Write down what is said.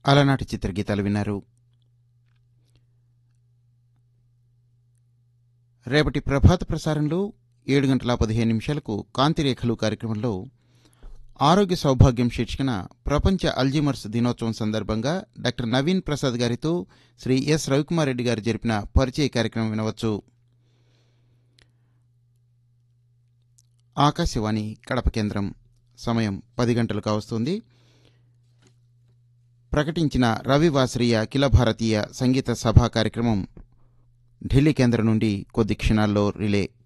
అలనాటి చిత్రగీతాలు విన్నారు రేపటి ప్రభాత ప్రసారంలో ఏడు గంటల పదిహేను నిమిషాలకు కాంతిరేఖలు కార్యక్రమంలో ఆరోగ్య సౌభాగ్యం శీర్షికన ప్రపంచ అల్జీమర్స్ దినోత్సవం సందర్భంగా డాక్టర్ నవీన్ ప్రసాద్ గారితో శ్రీ ఎస్ రవికుమార్ రెడ్డి గారు జరిపిన పరిచయ కార్యక్రమం వినవచ్చు ఆకాశవాణి కడప కేంద్రం సమయం పది గంటలు కావస్తుంది ప్రకటించిన రవివాసరీయ అఖిల భారతీయ సంగీత సభా కార్యక్రమం ఢిల్లీ కేంద్రం నుండి కొద్ది క్షణాల్లో రిలే